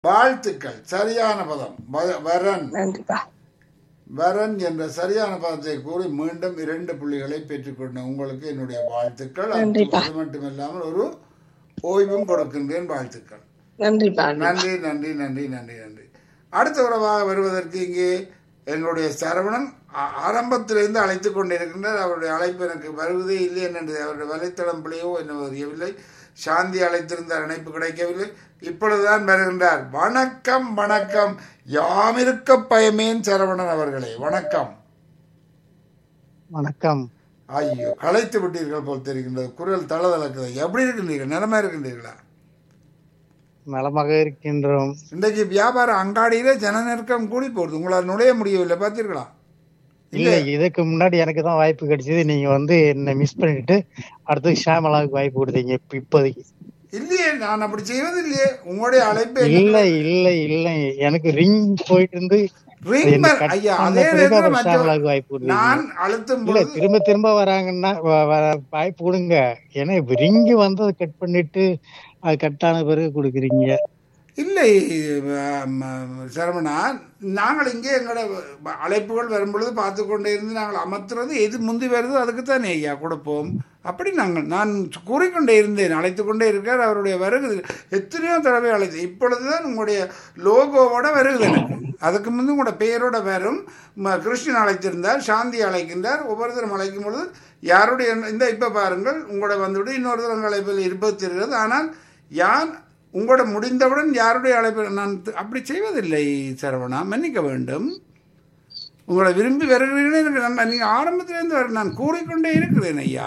வாழ்த்துக்கள் சரியான பதம் வ- வரன் நன்றிப்பா வரன் என்ற சரியான பதத்தை கூறி மீண்டும் இரண்டு புள்ளிகளை பெற்றுக்கொண்ட உங்களுக்கு என்னுடைய வாழ்த்துக்கள் அது நன்றிப்பா. அது மட்டுமில்லாமல் ஒரு ஓய்வும் கொடுக்கின்றேன் வாழ்த்துக்கள் நன்றிப்பா நன்றி நன்றி நன்றி நன்றி நன்றி அடுத்த உறவாக வருவதற்கு இங்கே எங்களுடைய சரவணன் ஆ- ஆரம்பத்திலிருந்து அழைத்து கொண்டிருக்கின்றார் அவருடைய அழைப்பு எனக்கு வருவதே இல்லை என்று அவருடைய வலைத்தளம் பிள்ளையோ என்ன தெரியவில்லை சாந்தி அழைத்திருந்தார் இணைப்பு கிடைக்கவில்லை இப்பொழுதுதான் வருகின்றார் வணக்கம் வணக்கம் யாமிருக்க பயமேன் சரவணன் அவர்களே வணக்கம் வணக்கம் ஐயோ களைத்து விட்டீர்கள் போல் தெரிகின்றது குரல் தளதளக்குது எப்படி இருக்கின்றீர்கள் நிலமா இருக்கின்றீர்களா நலமாக இருக்கின்றோம் இன்றைக்கு வியாபார அங்காடியில ஜன நெருக்கம் கூடி போகுது உங்களால் நுழைய முடியவில்லை பார்த்தீர்களா இல்ல இதுக்கு முன்னாடி எனக்கு தான் வாய்ப்பு கிடைச்சது நீங்க வந்து என்ன மிஸ் பண்ணிட்டு அடுத்து ஷாமலாவுக்கு வாய்ப்பு கொடுத்தீங்க இப்ப இப்போதைக்கு இல்லையே நான் அப்படி செய்வது இல்லையே உங்களுடைய அழைப்பை இல்ல இல்ல இல்ல எனக்கு ரிங் போயிட்டு இருந்து ring என்ன bell, cut ஐயா பண்ண அதே பிறகு நேரத்தில் அப்புறம் மற்ற ஷாமலாவுக்கு வாய்ப்பு கொடுத்தீங்க நான் அழுத்தும் இல்ல பொழுது திரும்ப திரும்ப வராங்கன்னா வ- வ- வாய்ப்பு கொடுங்க ஏன்னா இப்ப ரிங்கு வந்து அதை கட் பண்ணிட்டு அது கட் ஆன பிறகு கொடுக்குறீங்க இல்லை ஆம், சரவணா நாங்கள் இங்கே எங்களோட அழைப்புகள் வரும்பொழுது பார்த்து கொண்டே இருந்து நாங்கள் அமர்த்துறது எது முந்தி வருதோ அதுக்கு தானே ஐயா கொடுப்போம் அப்படி நாங்கள் நான் கூறிக்கொண்டே இருந்தேன் அழைத்து கொண்டே இருக்கார் அவருடைய வருகுது எத்தனையோ தடவை அழைத்து இப்பொழுது தான் உங்களுடைய லோகோவோட வருகுது எனக்கு அதுக்கு முந்தி உங்களோட பெயரோட வரும் ம- கிருஷ்ணன் அழைத்திருந்தார் சாந்தி அழைக்கின்றார் ஒவ்வொருத்தரும் அழைக்கும் பொழுது யாருடைய இந்த இப்போ பாருங்கள் உங்களோட வந்துவிட்டு இன்னொருத்தர் அழைப்பில் இருப்பது தெரிகிறது ஆனால் யான் உங்களோட முடிந்தவுடன் யாருடைய அழைப்பு நான் த- அப்படி செய்வதில்லை சரவணா மன்னிக்க வேண்டும் உங்களை விரும்பி வருகிறீர்களே எனக்கு நான் நீங்கள் ஆரம்பத்திலேருந்து வர நான் கூறிக்கொண்டே இருக்கிறேன் ஐயா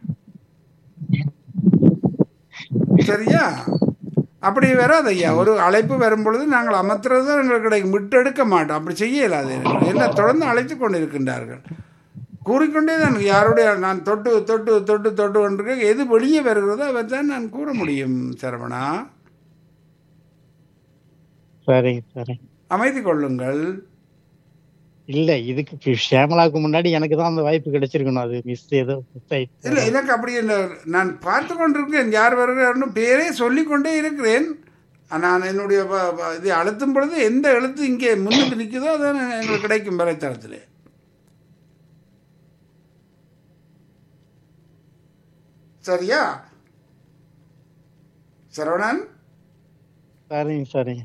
சரியா அப்படி வராது ஐயா ஒரு அழைப்பு வரும் பொழுது நாங்கள் அமர்த்துறது தான் எங்களுக்கு கிடைக்கும் விட்டு எடுக்க மாட்டோம் அப்படி செய்ய இயலாது எங்களுக்கு. எல்லாம் தொடர்ந்து அழைத்து கொண்டு இருக்கின்றார்கள் கூறிக்கொண்டே தான் யாருடைய நான் தொட்டு தொட்டு தொட்டு தொட்டு கொண்டிருக்க எது வெளியே வருகிறதோ அதை தான் நான் கூற முடியும் சரவணா சரிங்க சரிங்க அமைதி கொள்ளுங்கள் இல்ல இதுக்கு இப்ப ஷியாமலாவுக்கு முன்னாடி எனக்கு தான் அந்த வாய்ப்பு கிடைச்சிருக்கணும் அது மிஸ் ஏதோ மிஸ் ஆயிடுச்சு இல்லை எனக்கு அப்படி இல்லை நான் பார்த்து கொண்டிருக்கேன் யார் வருகிறார்னு பேரே சொல்லிக்கொண்டே இருக்கிறேன் நான் என்னுடைய ப- ப- இதை அழுத்தும் பொழுது எந்த எழுத்து இங்கே முன்னுக்கு நிற்குதோ அதான் எங்களுக்கு கிடைக்கும் வலைத்தளத்தில் சரியா சரவணன் சரிங்க சரிங்க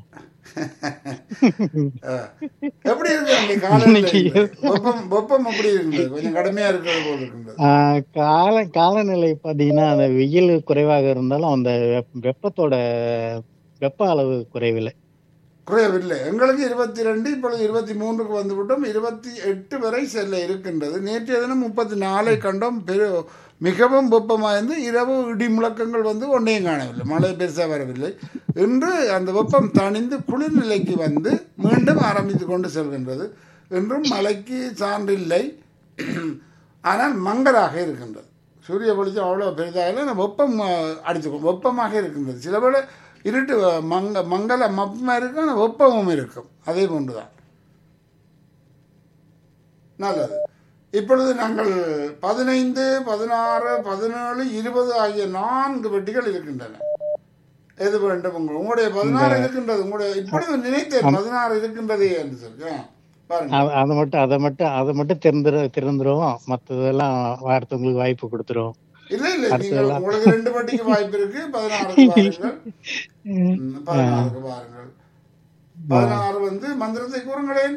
அஹ், எப்படி இருக்கு அங்கே காலையில் வெப்பம் வெப்பம் எப்படி இருந்தது கொஞ்சம் கடுமையா இருக்கிறது போல் இருக்கின்றது ஆஹ் கால காலநிலை பாத்தீங்கன்னா அந்த வெயில் குறைவாக இருந்தாலும் அந்த வெப்ப- வெப்பத்தோட வெப்ப அளவு குறைவில்லை குறையவில்லை எங்களுக்கு இருபத்தி ரெண்டு இப்பொழுது இருபத்தி மூன்றுக்கு வந்து விட்டோம் இருபத்தி எட்டு வரை செல்ல இருக்கின்றது நேற்றைய தினம் முப்பத்தி நாலை கண்டோம் பெரு மிகவும் வெப்பமாக இருந்து இரவு இடி முழக்கங்கள் வந்து ஒன்றையும் காணவில்லை மழை பெருசாக வரவில்லை இன்று அந்த வெப்பம் தணிந்து குளிர்நிலைக்கு வந்து மீண்டும் ஆரம்பித்து கொண்டு செல்கின்றது இன்றும் மழைக்கு சான்றில்லை ஆனால் மங்கலாக இருக்கின்றது சூரிய வெளிச்சம் அவ்வளோ பெரிதாக இல்லை ஆனால் வெப்பம் அடிச்சுக்கும் வெப்பமாக இருக்கின்றது சில வேளை இருட்டு அஹ், மங்க மங்கள மப்பமாக இருக்கும் ஆனால் வெப்பமும் இருக்கும் அதே போன்று தான் நல்லது இப்பொழுது நாங்கள் பதினைந்து பதினாறு பதினேழு இருபது ஆகிய நான்கு பெட்டிகள் இருக்கின்றன எது வேண்டும் உங்கள் உங்களுடைய பதினாறு இருக்கின்றது உங்களுடைய இப்பொழுது நினைத்தேன் பதினாறு இருக்கின்றதே என்று சொல்லி ஆ, பாருங்க அ- அதை மட்டும் அதை மட்டும் அதை மட்டும் திறந்துரு திறந்துருவோம் மற்றதெல்லாம் அடுத்தவங்களுக்கு வாய்ப்பு கொடுத்துருவோம் இல்ல இல்ல நீங்கள் உங்களுக்கு ரெண்டு பெட்டிக்கு வாய்ப்பு இருக்கு பதினாறுக்கு பாருங்கள் ம், பதினாறுக்கு பாருங்கள் பதினாறு வந்து மந்திரத்தை கூறுங்களேன்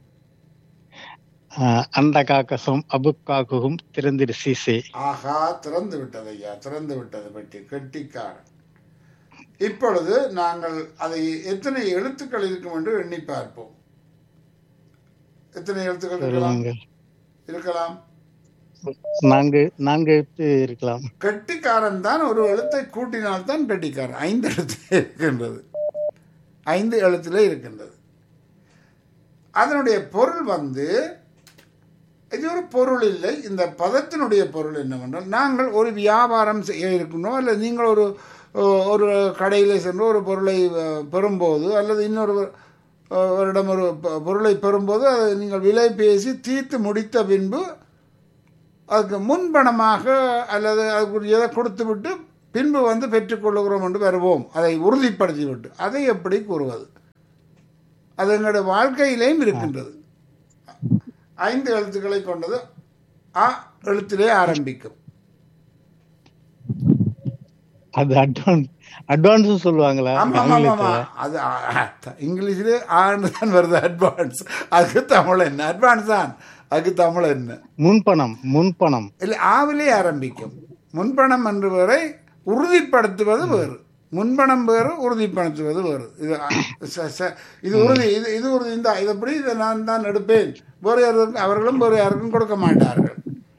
ஆஹ் அந்த காக்கசம் அபுக்காக்கும் திறந்திரு சீசே ஆஹா திறந்து விட்டது ஐயா திறந்து விட்டது பெட்டி கெட்டிக்காரன் இப்பொழுது நாங்கள் அதை எத்தனை எழுத்துக்கள் இருக்கும் என்று எண்ணி பார்ப்போம் எத்தனை எழுத்துக்கள் இருக்கலாம் சொல்லுங்கள் இருக்கலாம் நான்கு நான்கு எழுத்து இருக்கலாம் கெட்டிக்காரன் தான் ஒரு எழுத்தை கூட்டினால் தான் கெட்டிக்காரன் ஐந்து எழுத்து இருக்கின்றது ஐந்து எழுத்துல இருக்கின்றது அதனுடைய பொருள் வந்து இது ஒரு பொருள் இல்லை இந்த பதத்தினுடைய பொருள் என்னவென்றால் நாங்கள் ஒரு வியாபாரம் செய்ய இருக்கணும் அல்லது நீங்கள் ஒரு ஒரு கடையில் சென்று ஒரு பொருளை அஹ், பெறும்போது அல்லது இன்னொரு அஹ், அவரிடம் ஒரு ப- பொருளை பெறும்போது அதை நீங்கள் விலை பேசி தீர்த்து முடித்த பின்பு அதுக்கு முன்பணமாக அல்லது அதுக்கு எதை கொடுத்து விட்டு பின்பு வந்து பெற்றுக்கொள்ளுகிறோம் என்று வருவோம் அதை உறுதிப்படுத்தி விட்டு அதை எப்படி கூறுவது அது எங்களுடைய வாழ்க்கையிலேயும் இருக்கின்றது ஐந்து எழுத்துக்களை கொண்டது அ எழுத்திலே ஆரம்பிக்கும் அது அட்வான்ஸ் அட்வான்ஸ் சொல்லுவாங்களா ஆமா ஆமா ஆமா, ஆமா அது ஆ, ஆ, த- இங்கிலீஷ்ல ஆண்டு தான் வருது அட்வான்ஸ் அதுக்கு தமிழ் என்ன அட்வான்ஸ் தான் அதுக்கு தமிழ் என்ன முன்பணம் முன்பணம் இல்லை ஆவிலே ஆரம்பிக்கும் முன்பணம் என்று வேறை உறுதிப்படுத்துவது வேறு முன்பணம் வேறு உறுதிப்படுத்துவது வேறு இது அ, ச- ச- இது உறுதி இது இது உறுதி இந்த இது எப்படி இதை நான் தான் எடுப்பேன் வேறு யாருக்கும் அவர்களும் வேறு யாருக்கும் கொடுக்க மாட்டார்கள்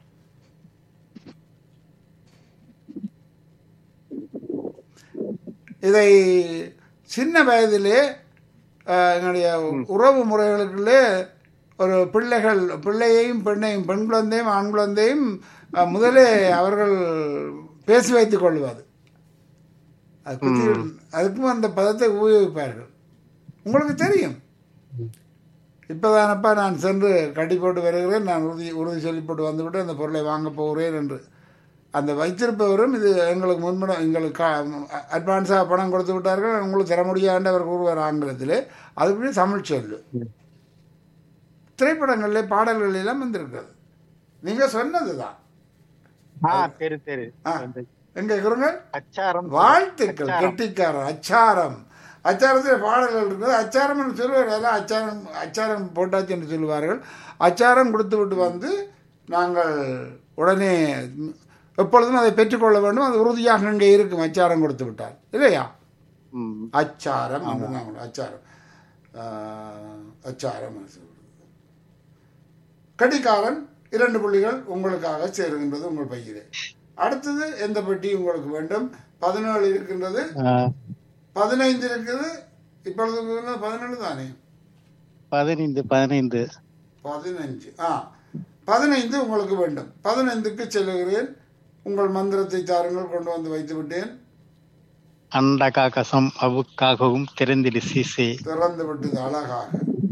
இதை சின்ன வயதிலே அஹ், எங்களுடைய உறவு முறைகளுக்குள்ளே ஒரு பிள்ளைகள் பிள்ளையையும் பெண்ணையும் பெண் குழந்தையும் ஆண் குழந்தையும் அஹ், முதலே அவர்கள் பேசி வைத்துக் கொள்வது அது குத்தி- அதுக்கும் அந்த பதத்தை உபயோகிப்பார்கள் உங்களுக்கு தெரியும் இப்போதானப்பா நான் சென்று கட்டி போட்டு வருகிறேன் நான் உறுதி உறுதி சொல்லி போட்டு வந்துவிட்டு அந்த பொருளை வாங்க போகிறேன் என்று அந்த வைத்திருப்பவரும் இது எங்களுக்கு முன்பணம் எங்களுக்கு அட்வான்ஸாக பணம் கொடுத்து விட்டார்கள் உங்களுக்கு தர முடியாண்டு அவர் கூறுவார் ஆங்கிலத்தில் அதுபடி தமிழ் சொல்லு திரைப்படங்களிலே பாடல்கள் எல்லாம் வந்திருக்கிறது நீங்கள் சொன்னது தான் ஆ தெரு தெரு எங்க இருங்க அச்சாரம் வாழ்த்துக்கள் கெட்டிக்காரன் அச்சாரம் அச்சாரத்தில் பாடல்கள் இருக்குது அச்சாரம் என்று சொல்லுவார் எல்லாம் அச்சாரம் அச்சாரம் போட்டாச்சு என்று சொல்லுவார்கள் அச்சாரம் கொடுத்து விட்டு வந்து நாங்கள் உடனே எப்பொழுதும் அதை பெற்றுக்கொள்ள வேண்டும் அது உறுதியாக இங்கே இருக்கும் அச்சாரம் கொடுத்து விட்டார் இல்லையா ம். அச்சாரம் என்று நாங்கள் அச்சாரம் ஆஹ், அச்சாரம் என்று சொல்றது. கடிகாரன் இரண்டு புள்ளிகள் உங்களுக்காக சேருகின்றது உங்கள் பையிலே அடுத்தது எந்த பெட்டி உங்களுக்கு வேண்டும் பதினேழு இருக்கின்றது ஆ, பதினைந்து இருக்குது இப்பொழுது பதினேழு தானே பதினைந்து பதினைந்து பதினஞ்சு ஆ பதினைந்து உங்களுக்கு வேண்டும் பதினைந்துக்கு செல்லுகிறேன் உங்கள் மந்திரத்தை தாருங்கள் கொண்டு வந்து வைத்து விட்டேன் அண்ட காக்கசம் அவுக்காகவும் திறந்திடு சீசே திறந்து விட்டது அழகாக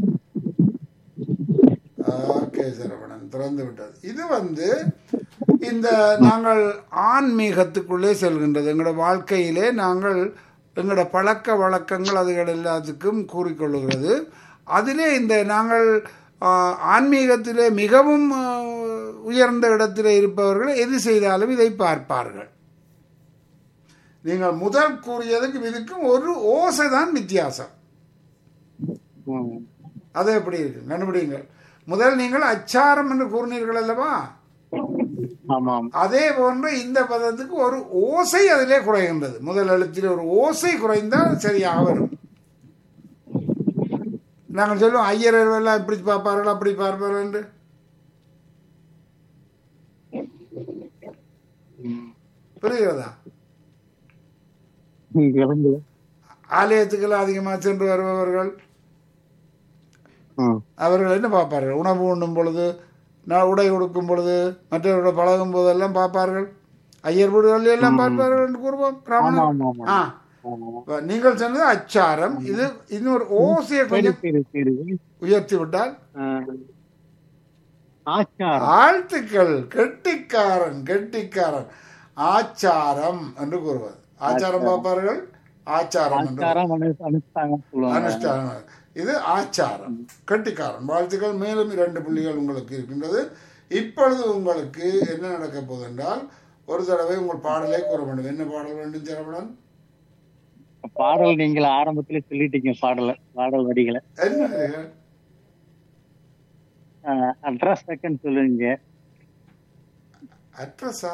ஓகே சரவணன் திறந்து விட்டது இது வந்து இந்த நாங்கள் ஆன்மீகத்துக்குள்ளே செல்கின்றது எங்களோட வாழ்க்கையிலே நாங்கள் எங்களோட பழக்க வழக்கங்கள் அதுகள் எல்லாத்துக்கும் கூறிக்கொள்ளுகிறது அதிலே இந்த நாங்கள் ஆ, ஆன்மீகத்திலே மிகவும் ஆ, உயர்ந்த இடத்திலே இருப்பவர்கள் எது செய்தாலும் இதை பார்ப்பார்கள் நீங்கள் முதல் கூறியதுக்கும் இதுக்கும் ஒரு ஓசை தான் வித்தியாசம் ம். அது எப்படி இருக்கு கண்டுபிடிங்கள் முதல் நீங்கள் அச்சாரம் என்று கூறினீர்கள் அல்லவா ஆமாம் அதே போன்று இந்த பதத்துக்கு ஒரு ஓசை அதிலே குறைகின்றது முதல் எழுத்தில் ஒரு ஓசை குறைந்தால் சரியாக வரும் நாங்கள் சொல்லுவோம் ஐயர் எல்லாம் இப்படி பார்ப்பார்கள் அப்படி பார்ப்பார்கள் என்று ம். புரிகிறதா விளங்குது. ஆலயத்துக்கெல்லாம் அதிகமாக சென்று வருபவர்கள் ம். அவர்கள் என்ன பார்ப்பார்கள் உணவு உண்ணும் பொழுது நான் உடை உடுக்கும் பொழுது மற்றவர்களோட பழகும் போதெல்லாம் பார்ப்பார்கள் ஐயர் வீடுகளில் எல்லாம் பார்ப்பார்கள் என்று கூறுவோம் ஆமா பிராமணர் ஆமா ஆமா ஆ ஆமா. இப்ப நீங்கள் சொன்னது அச்சாரம் இது இன்னொரு ஓசையை சரி கொஞ்சம் சரி சரி உயர்த்தி விட்டால் ஆ. ஆச்சாரம் வாழ்த்துக்கள் கெட்டிக்காரன் கெட்டிக்காரன் ஆச்சாரம் என்று கூறுவது ஆச்சாரம் பார்ப்பார்கள் ஆச்சாரம் என்று ஆச்சாரம் அனு- அனுஷ்டானம் சொல்லுவாங்க அனுஷ்டானம் இது ஆச்சாரம் கெட்டிக்காரன் வாழ்த்துக்கள் மேலும் இரண்டு புள்ளிகள் உங்களுக்கு இருக்கின்றது இப்பொழுது உங்களுக்கு என்ன நடக்க போகுது என்றால் ஒரு தடவை உங்கள் பாடலை கூற வேண்டும் என்ன பாடல் வேண்டும் சரவணன் பாடல் நீங்கள் ஆரம்பத்துல சொல்லிட்டீங்க பாடல பாடல் வரிகளை என்ன இது? அட்ரஸ் செகண்ட் சொல்லுங்க அட்ரஸா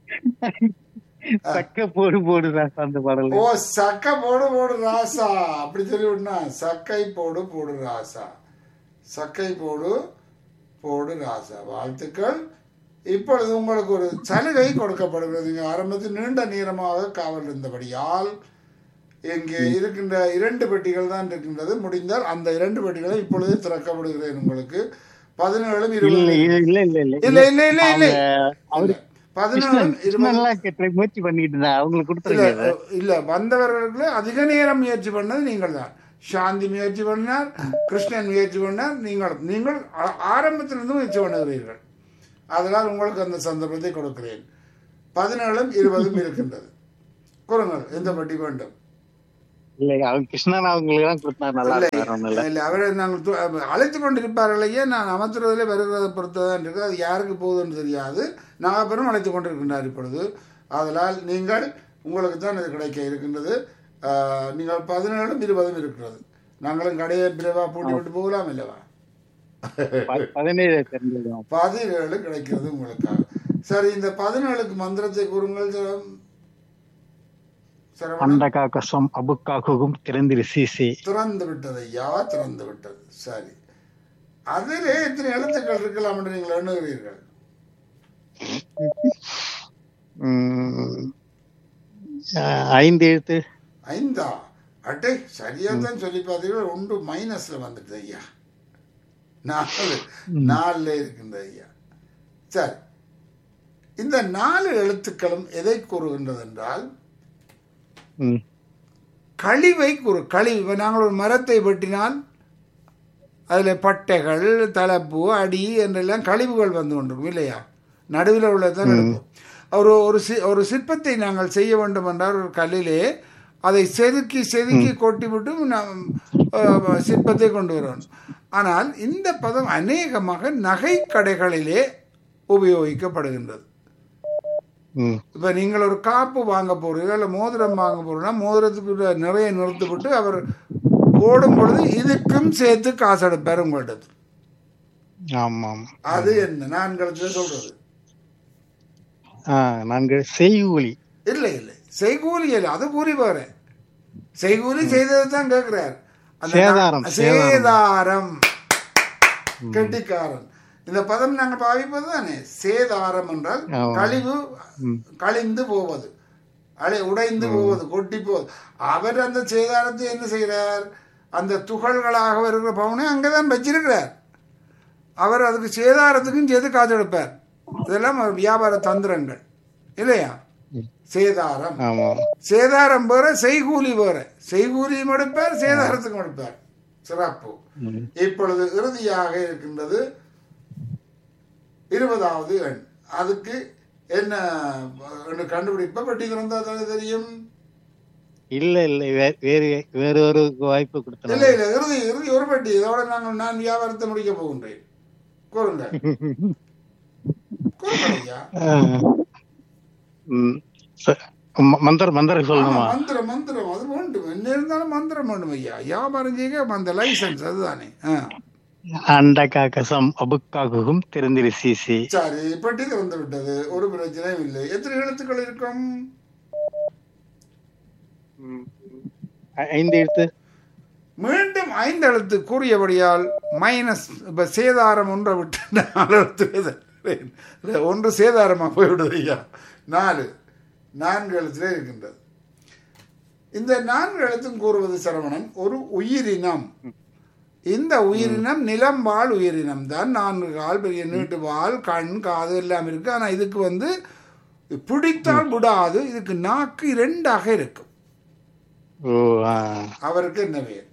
சக்க போடு போடு ராசா அந்த பாடல் ஓ சக்கை போடு போடு ராசா அப்படி சொல்லி விடனா சக்கை போடு போடு ராசா சக்கை போடு போடு ராசா வாழ்த்துக்கள் இப்பொழுது உங்களுக்கு ஒரு சலுகை கொடுக்கப்படுகிறது இங்கே ஆரம்பத்தில் நீண்ட நேரமாக காவல் இருந்தபடியால் இங்கே இருக்கின்ற இரண்டு பெட்டிகள் தான் இருக்கின்றது முடிந்தால் அந்த இரண்டு பெட்டிகளை இப்பொழுது திறக்கப்படுகிறேன் உங்களுக்கு பதினேழும் இல்ல இருபது இல்ல இல்ல இல்ல இல்ல இல்லை இல்லை இல்லை இல்லை அவங்க- அவரு பதினேழும் கிருஷ்ணன் இருபது கிருஷ்ணன்லாம் கேட்ட முயற்சி பண்ணிட்டு இருந்தா அவங்களுக்கு கொடுத்துருங்க இல்ல இல்ல வந்தவர்களுக்கு அதிக நேரம் முயற்சி பண்ணது நீங்கள் தான் சாந்தி முயற்சி பண்ணார் கிருஷ்ணன் முயற்சி பண்ணார் நீங்கள் நீங்கள் ஆ- ஆரம்பத்திலிருந்து முயற்சி பண்ணுகிறீர்கள் அதனால் உங்களுக்கு அந்த சந்தர்ப்பத்தை கொடுக்கிறேன் பதினேழும் இருபதும் இருக்கின்றது கூறுங்கள் எந்த பட்டி வேண்டும் இல்ல அவங்க கிருஷ்ணன் அவங்களுக்கு எல்லாம் கொடுத்தா நல்லா இல்லை, இருக்கும் வேற ஒண்ணும் இல்ல இல்லை அவரை நாங்கள் து- அழைத்து கொண்டிருப்பார்களையே நான் அமர்த்துறதிலே வருகிறத பொறுத்ததான் இருக்கு அது யாருக்கு போகுதுன்னு தெரியாது நாகப்பெரும் அழைத்து கொண்டிருக்கின்றார் இப்பொழுது ஆதலால் நீங்கள் உங்களுக்கு தான் இது கிடைக்க இருக்கின்றது ஆஹ், நீங்கள் பதினேழும் இருபதும் இருக்கிறது நாங்களும் கடையை பிரிவாக பூட்டி விட்டு போகலாம் இல்லவா ப- பதினேழு தெரிஞ்சுக்கலாம் பதினேழு கிடைக்கிறது உங்களுக்காக சரி இந்த பதினேழுக்கு மந்திரத்தை கூறுங்கள் சரம். சரவணன் அண்டகாக்கசம் அபுக்காகுகும் திறந்திரு சீசி திறந்து விட்டது ஐயா திறந்து விட்டது சரி அதிலே எத்தனை எழுத்துக்கள் இருக்கலாம் என்று நீங்கள் எண்ணுகிறீர்கள் உம், அஹ், ஐந்து எழுத்து ஐந்தா அட்டை சரியா தான் சொல்லி பார்த்தீர்கள் ஒன்று மைனஸ்ல வந்துட்டு ஐயா நாலு நாலுல இருக்கின்ற ஐயா சரி இந்த நாலு எழுத்துக்களும் எதை கூறுகின்றது என்றால் உம், கழிவை கூறு கழிவு இப்ப நாங்கள் ஒரு மரத்தை வெட்டினால் அதில் பட்டைகள் தலைப்பு அடி என்றெல்லாம் கழிவுகள் வந்து கொண்டிருக்கும் இல்லையா நடுவில் உள்ளதான் இருக்கும் ஒரு ஒரு சி ஒரு சிற்பத்தை நாங்கள் செய்ய வேண்டும் என்றால் ஒரு கல்லிலே அதை செதுக்கி செதுக்கி கொட்டிவிட்டு நாம் அஹ், சிற்பத்தை கொண்டு வரணும் ஆனால் இந்த பதம் அநேகமாக நகை கடைகளிலே உபயோகிக்கப்படுகின்றது உம், இப்போ நீங்கள் ஒரு காப்பு வாங்க போறீங்க இல்லை மோதிரம் வாங்க போறீங்கன்னா மோதிரத்துக்கு நிறைய நிறுத்திவிட்டு அவர் போடும் பொழுது இதுக்கும் சேர்த்து காசு எடுப்பார் உங்கள்கிட்ட ஆமாம் அது என்ன நான் சொல்றது ஆஹ் நான்கு செய்கூலி இல்லை இல்லை செய்கூலி இல்லை அது கூலி வேற செய்கூலி செய்தது தான் கேட்கிறார் அந்த சேதாரம், நா- சேதாரம் கெட்டிக்காரன் இந்த பதம் நாங்கள் பாவிப்பது தானே சேதாரம் என்றால் ஆமா. கழிவு கழிந்து போவது அலை உடைந்து போவது கொட்டி போவது அவர் அந்த சேதாரத்தை என்ன செய்கிறார் அந்த துகள்களாக வருகிற பவுனை அங்கதான் வச்சிருக்கிறார் அவர் அதுக்கு சேதாரத்துக்கும் சேர்த்து காசு எடுப்பார் இதெல்லாம் அவர் வியாபார தந்திரங்கள் இல்லையா சேதாரம் ஆமாம் சேதாரம் வேற செய்கூலி வேற செய்கூலியும் எடுப்பார் சேதாரத்துக்கும் எடுப்பார் சிறப்பு உம், இப்பொழுது இறுதியாக இருக்கின்றது இருபதாவது எண் அதுக்கு என்ன என்று கண்டுபிடிப்ப பெட்டி திறந்தா தானே தெரியும் இல்ல இல்ல வே- வேறு வேறு ஒரு வாய்ப்பு இல்ல கொடுத்தலாம் இல்ல இறுதி இறுதி ஒரு பெட்டி இதோட நாங்கள் நான் வியாபாரத்தை முடிக்க போகின்றேன் கூறுங்க கூறுங்கள் ஐயா ஆஹ், உம், ச- ம- மந்திரம் மந்திரம் ஆமா, சொல்லணுமா மந்திரம் மந்திரம் அது வேண்டும் என்ன இருந்தாலும் மந்திரம் வேண்டும் ஐயா வியாபாரம் செய்ய அந்த லைசன்ஸ் அதுதானே ஆ. அண்டகாக்கசம் அபுக்காகுகும் திறந்திரு சீசி சரி பெட்டி திறந்து விட்டது ஒரு பிரச்சனையும் இல்லை எத்தனை எழுத்துக்கள் இருக்கும் உம், ஐ- ஐந்து எழுத்து மீண்டும் ஐந்து எழுத்து கூறியபடியால் மைனஸ் இப்ப சேதாரம் ஒன்றை விட்டு நாலு எழுத்து எழுதுகிறேன். இல்ல, ஒன்று சேதாரமா போய்விடுது ஐயா நாலு நான்கு எழுத்துல இருக்கின்றது இந்த நான்கு எழுத்தும் கூறுவது சரவணன் ஒரு உயிரினம் இந்த உயிரினம் நிலம் வாழ் உயிரினம் தான் நான்கு கால் பெரிய நீட்டு வால் கண் காது எல்லாம் இருக்கு ஆனா இதுக்கு வந்து பிடித்தால் விடாது இதுக்கு நாக்கு இரண்டாக இருக்கும் ஓ ஆ. அவருக்கு என்ன பேர்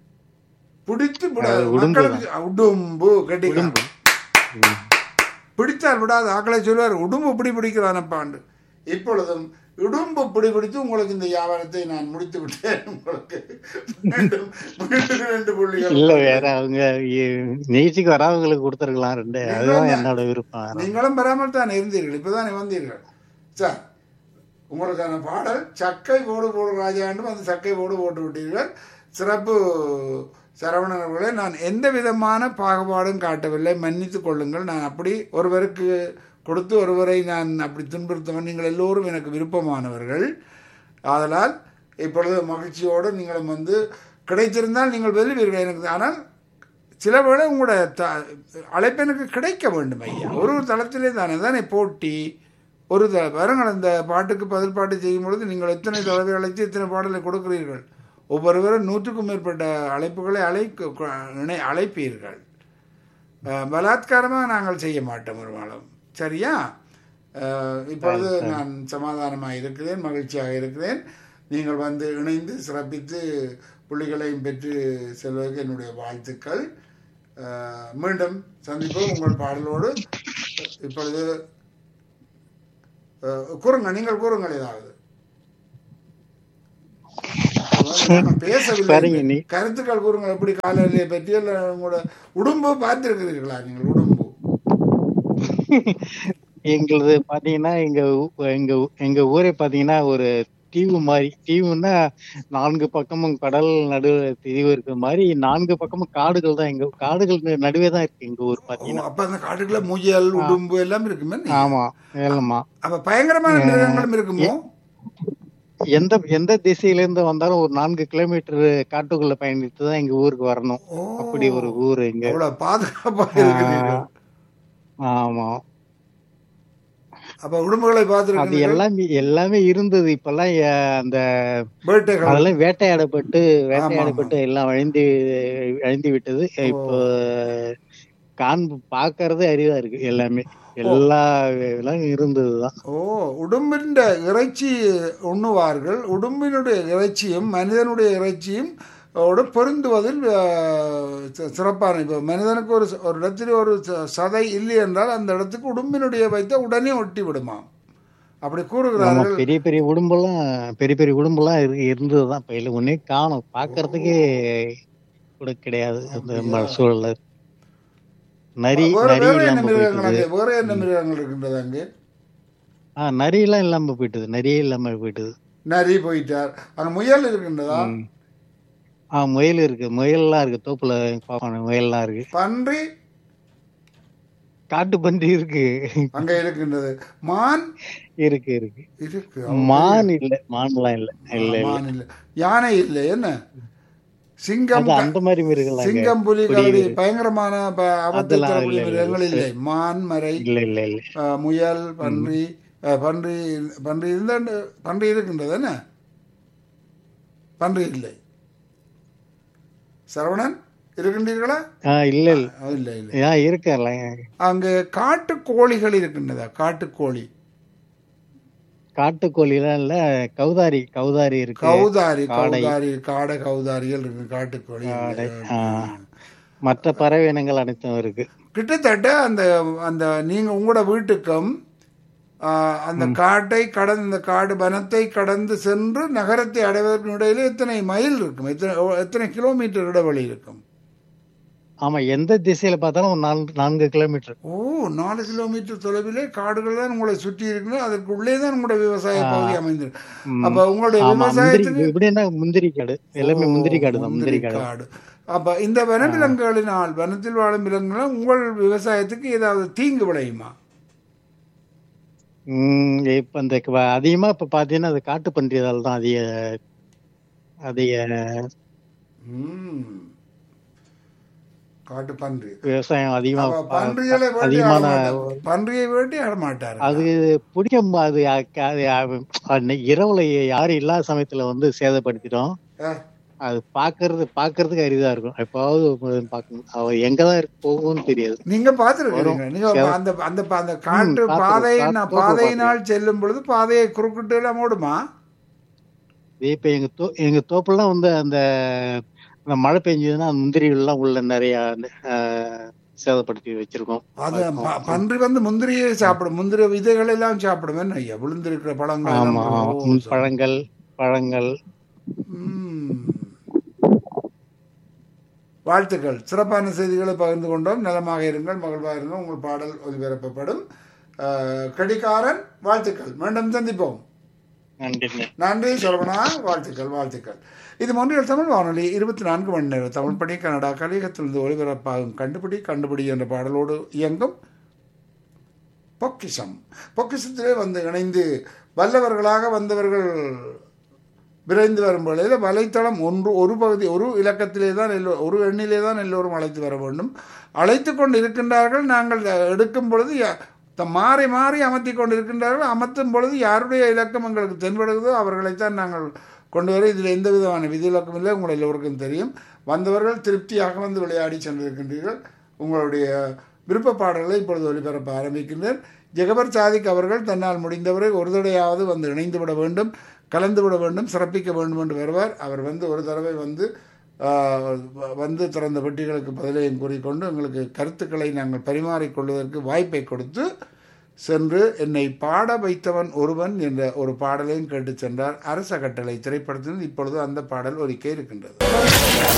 பிடித்து அது விடாது உடும்பு மக்களுக்கு உடும்பு கட்டிக்கலாம் உம், பிடித்தால் விடாது ஆக்களை சொல்வார் உடும்பு பிடி பிடிக்கிறானப்பாண்டு இப்பொழுதும் உடும்பு பிடி பிடித்து உங்களுக்கு இந்த வியாபாரத்தை நான் முடித்து விட்டேன் உங்களுக்கு மீண்டும் மீண்டும் ரெண்டு புள்ளிகள் இல்ல வேற அவங்க இ- நிகழ்ச்சிக்கு வரவங்களுக்கு கொடுத்துருக்கலாம் ரெண்டு அதுதான் என்னோட விருப்பம் வேற. நீங்களும் பெறாமல் தான் இருந்தீர்கள் இப்பதானே வந்தீர்கள் சார் உங்களுக்கான பாடல் சக்கை போடு போடு ராஜாண்டும் அந்த சக்கை போடு போட்டு விட்டீர்கள் சிறப்பு சரவணன் அவர்களே நான் எந்த விதமான பாகுபாடும் காட்டவில்லை மன்னித்துக் கொள்ளுங்கள் நான் அப்படி ஒருவருக்கு கொடுத்து ஒருவரை நான் அப்படி துன்புறுத்தவன் நீங்கள் எல்லோரும் எனக்கு விருப்பமானவர்கள் ஆதலால் இப்பொழுது மகிழ்ச்சியோடு நீங்களும் வந்து கிடைத்திருந்தால் நீங்கள் வெல்லுவீர்கள் எனக்கு ஆனால் சில வேளை உங்களோட த அழைப்பு எனக்கு கிடைக்க வேண்டும் ஐயா ஒரு ஒரு தளத்திலே தானே தானே போட்டி ஒரு த வருங்கள் அந்த பாட்டுக்கு பதில் பாட்டு செய்யும் பொழுது நீங்கள் எத்தனை தடவை அழைத்து எத்தனை பாடலை கொடுக்கிறீர்கள் ஒவ்வொருவரும் நூற்றுக்கும் மேற்பட்ட அழைப்புகளை அழைக்க இணை அழைப்பீர்கள் அஹ், பலாத்காரமாக நாங்கள் செய்ய மாட்டோம் ஒரு நாளும் சரியா அஹ், இப்பொழுது நான் சமாதானமாக இருக்கிறேன் மகிழ்ச்சியாக இருக்கிறேன் நீங்கள் வந்து இணைந்து சிறப்பித்து புள்ளிகளையும் பெற்று செல்வதற்கு என்னுடைய வாழ்த்துக்கள் அஹ், மீண்டும் சந்திப்போம் உங்கள் பாடலோடு இப்பொழுது அஹ், கூறுங்க நீங்கள் கூறுங்கள் ஏதாவது நாங்கள் பேசவில்லை சரிங்க நீ கருத்துக்கள் கூறுங்கள் எப்படி காலநிலையை பற்றி இல்லை உங்களோட உடம்பு பார்த்திருக்கிறீர்களா நீங்கள் உடம்பு எங்களுது பாத்தீங்கன்னா எங்க ஊ- எங்க ஊ- எங்க ஊரே பாத்தீங்கன்னா ஒரு தீவு மாதிரி தீவுன்னா நான்கு பக்கமும் கடல் நடுவுல தீவு இருக்கிற மாதிரி நான்கு பக்கமும் காடுகள் தான் எங்க காடுகள் நடுவே தான் இருக்கு எங்க ஊர் ஓ, பாத்தீங்கன்னா அப்ப அந்த காட்டுக்குள்ள முயல் உடும்பு எல்லாம் இருக்குமே ஆமா ஏலமா அப்ப பயங்கரமான மிருகங்களும் இருக்குமோ எந்த எந்த திசையில இருந்து வந்தாலும் ஒரு நான்கு கிலோமீட்டர் காட்டுக்குள்ள பயணித்து தான் எங்க ஊருக்கு வரணும் ஓ அப்படி ஒரு ஊர் எங்க அவ்வளவு பாதுகாப்பா இருக்கிறீர்கள் ஆமா அப்ப உடம்புகளை அது பார்த்திருக்கீங்க எல்லாமே எல்லாமே இருந்தது இப்பெல்லாம் எ- அந்த வேட்டைகள் அதெல்லாம் வேட்டையாடப்பட்டு வேட்டையாடப்பட்டு எல்லாம் அழிந்து அழிந்து விட்டது இப்போ காண்பு பாக்குறது அரிதா இருக்கு எல்லாமே எல்லா எல்லாம் இருந்ததுதான் ஓ உடும்பின் இறைச்சி உண்ணுவார்கள் உடும்பினுடைய இறைச்சியும் மனிதனுடைய இறைச்சியும் ஓடு பொருந்துவதில் அஹ், சி- சிறப்பான இப்போ மனிதனுக்கு ஒரு ச- ஒரு இடத்தில் ஒரு ச- சதை இல்லை என்றால் அந்த இடத்துக்கு உடும்பினுடைய வைத்த உடனே ஒட்டி விடுமாம் அப்படி ஆமா கூறுகிறார்கள் பெரிய பெரிய உடம்பெல்லாம் பெரிய பெரிய உடம்பெல்லாம் இருக்கு இருந்ததுதான் இப்ப இல்ல ஒன்னே காணும் பாக்குறதுக்கே கூட கிடையாது அந்த ம- சூழல்ல நரி வேற நரி வேற என்ன இல்லாம மிருகங்கள் போயிட்டது அங்கே வேற என்ன மிருகங்கள் இருக்கின்றது அங்கே ஆஹ் நரி எல்லாம் இல்லாம போயிட்டது நரியே இல்லாம போயிட்டது நரி போயிட்டார் அங்க முயல் இருக்கின்றதா ம். ஆஹ் முயல் இருக்கு முயல்லாம் இருக்கு தோப்புல பாப்பான முயல்லாம் இருக்கு பன்றி காட்டு பன்றி இருக்கு அங்க இருக்கின்றது மான் இருக்கு இருக்கு இருக்கு மான் இல்ல மான்லாம் இல்ல இல்ல இல்ல மான் இல்ல யானை இல்லை என்ன சிங்கம் அது அந்த மாதிரி மிருகங்கள் சிங்கம் புலி கரடி பயங்கரமான ப- ஆபத்தை அதெல்லாம் தரக்கூடிய இல்லை, மிருகங்கள் இல்லை மான் மறை இல்ல இல்ல இல்ல அஹ், முயல் பன்றி அஹ், பன்றி பன்றி இருந்தா பன்றி இருக்கின்றது என்ன பன்றி இல்லை சரவணன் இருக்கின்றீர்களா ஆஹ் இல்ல இல்ல அஹ், இல்லை இல்லை ஆஹ் இருக்கல அங்கே காட்டு கோழிகள் இருக்கின்றதா காட்டுக்கோழி காட்டுக்கோழிலாம் இல்ல கௌதாரி கௌதாரி இருக்கு கௌதாரி காடை. கௌதாரி காடை கௌதாரிகள் இருக்கு காட்டுக்கோழி காடை, ஆஹ். மற்ற பறவை இனங்கள் அனைத்தும் இருக்கு கிட்டத்தட்ட அந்த அந்த நீங்க உங்களோட வீட்டுக்கும் ஆ, அந்த காட்டை கடந்து இந்த காடு வனத்தை கடந்து சென்று நகரத்தை அடைவதற்கு இடையில எத்தனை மைல் இருக்கும் எத்தனை எத்தனை கிலோமீட்டர் இடைவெளி இருக்கும் ஆமா எந்த திசையில பார்த்தாலும் ஒரு நான்கு நான்கு கிலோமீட்டர் ஓ நாலு கிலோமீட்டர் தொலைவிலே காடுகள் தான் உங்களை சுற்றி இருக்கணும் அதற்கு உள்ளே தான் உங்களோட விவசாய பகுதி அமைந்திருக்கு அப்ப உங்களுடைய ஆமா முந்திரி விவசாயத்துக்கு இப்படின்னா முந்திரி காடு எல்லாமே முந்திரி காடு தான் முந்திரி காடு காடு அப்ப இந்த வனவிலங்குகளினால் வனத்தில் வாழும் விலங்குகள் உங்கள் விவசாயத்துக்கு ஏதாவது தீங்கு விளையுமா உம் இப்ப இந்த க- அதிகமா இப்ப பாத்தீங்கன்னா அது காட்டு பன்றியதால தான் அதிக அதிக ம். காட்டு பன்றி விவசாயம் அதிகமா அப்ப ப- பன்றிகளை வேட்டி ஆட அதிகமான மாட்டார். பன்றியை வேட்டி ஆட மாட்டார் அது பிடிக்க மு- அது அ- அது அ- அன்னைக்கு இரவுல யாரும் இல்லாத சமயத்துல வந்து சேதப்படுத்திட்டோம் அது பாக்குறது பாக்குறதுக்கு அரிதா இருக்கும் எப்பாவது பார்க்கணும் அவ எங்கதான் இருக்கு போகும்னு தெரியாது நீங்க பாத்துருக்கீங்க நீங்க அந்த அந்த அந்த காட்டு ம், பாதை பார்த்திருக்கேன். நான் தோப்பு பாதையினால் செல்லும் பொழுது பாதையை குறுக்கிட்டு எல்லாம் ஓடுமா இதே இப்ப எங்க தோ எங்க தோப்புலாம் வந்து அந்த அந்த மழை பெஞ்சதுன்னா அந்த முந்திரிகள் எல்லாம் உள்ள நிறைய அஹ், சேதப்படுத்தி வச்சிருக்கோம் அது ப- பன்றி வந்து முந்திரியை சாப்பிடும் முந்திரி விதைகள் எல்லாம் சாப்பிடும் என்ன ஐயா விழுந்திருக்கிற பழங்கள் ஆமா எல்லாம் ஆமா. ஓ, ம், பழங்கள் பழங்கள் ம். வாழ்த்துக்கள் சிறப்பான செய்திகளை பகிர்ந்து கொண்டோம் நலமாக இருங்கள் மகிழ்வாக இருங்கள் உங்கள் பாடல் ஒலிபரப்பப்படும் அஹ், கடிகாரன் வாழ்த்துக்கள் மீண்டும் சந்திப்போம் நன்றிங்க நன்றி சரவணா வாழ்த்துக்கள் வாழ்த்துக்கள் இது மொன்றியல் தமிழ் வானொலி இருபத்தி நான்கு மணி நேரம் தமிழ் படி கனடா கலிகத்திலிருந்து ஒளிபரப்பாகும் கண்டுபிடி கண்டுபிடி என்ற பாடலோடு இயங்கும் பொக்கிஷம் பொக்கிஷத்திலே வந்து இணைந்து வல்லவர்களாக வந்தவர்கள் விரைந்து வரும் வேளையில் வலைத்தளம் ஒன்று ஒரு பகுதி ஒரு இலக்கத்திலே தான் எல்லோ ஒரு எண்ணிலே தான் எல்லோரும் அழைத்து வர வேண்டும் அழைத்து கொண்டு இருக்கின்றார்கள் நாங்கள் எடுக்கும் பொழுது யா- த- மாறி மாறி அமர்த்தி கொண்டு இருக்கின்றார்கள் அமர்த்தும் பொழுது யாருடைய இலக்கம் எங்களுக்கு தென்படுகிறதோ அவர்களைத்தான் நாங்கள் கொண்டு வர இதில் எந்த விதமான விதிவிலக்கம் இல்லை உங்கள் எல்லோருக்கும் தெரியும் வந்தவர்கள் திருப்தியாக வந்து விளையாடி சென்றிருக்கின்றீர்கள் உங்களுடைய விருப்ப பாடல்களை இப்பொழுது ஒளிபரப்ப ஆரம்பிக்கின்றேன் ஜெகபர் சாதிக் அவர்கள் தன்னால் முடிந்தவரை ஒரு தடையாவது வந்து இணைந்து விட வேண்டும் கலந்து விட வேண்டும் சிறப்பிக்க வேண்டும் என்று வருவார் அவர் வந்து ஒரு தடவை வந்து ஆஹ், வ- வந்து திறந்த பெட்டிகளுக்கு பதிலையும் கூறிக்கொண்டு எங்களுக்கு கருத்துக்களை நாங்கள் பரிமாறிக்கொள்வதற்கு வாய்ப்பை கொடுத்து சென்று என்னை பாட வைத்தவன் ஒருவன் என்ற ஒரு பாடலையும் கேட்டு சென்றார் அரச கட்டளை திரைப்படத்தில் இப்பொழுது அந்த பாடல் ஒலிக்க இருக்கின்றது